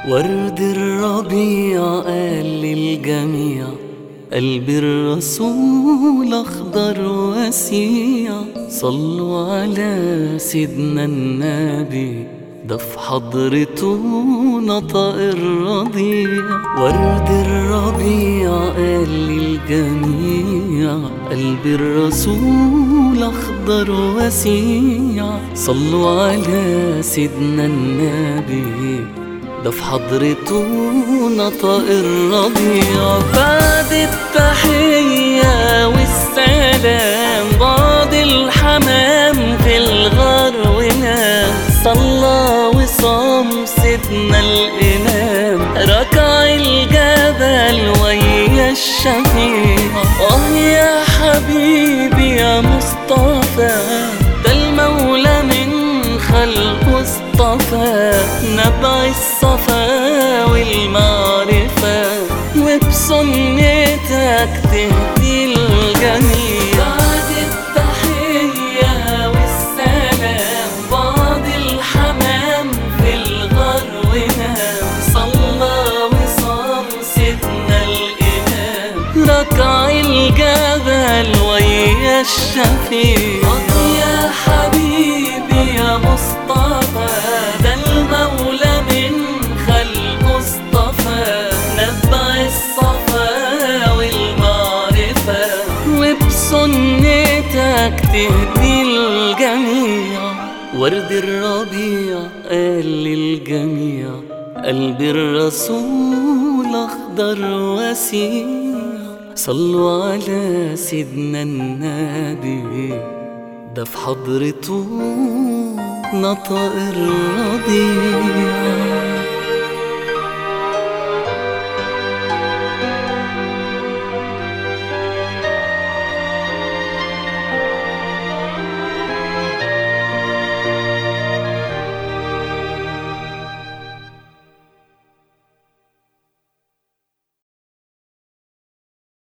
ورد الربيع قال للجميع قلب الرسول أخضر وسيع صلوا على سيدنا النبي ده في حضرته نطق الرضيع ورد الربيع قال للجميع قلب الرسول أخضر وسيع صلوا على سيدنا النبي ده في حضرته نطق الربيع بعد التحية والسلام بعد الحمام في الغار ونام صلى وصام سيدنا الإمام ركع الجبل ويا الشفيع آه يا حبيبي يا مصطفى ده المولى من خلقه اصطفى نبع الصفا والمعرفة وبسنتك تهدي الجميع بعد التحية والسلام بعد الحمام في الغار ونام صلى وصام سيدنا الإمام ركع الجبل ويا الشفيع يا حبيبي يا مصطفى ده المولى من خلقه اصطفى نبع الصفا والمعرفة وبسنتك تهدي الجميع ورد الربيع قال للجميع قلب الرسول أخضر وسيع صلوا على سيدنا النبي ده في حضرته نطق الرضيع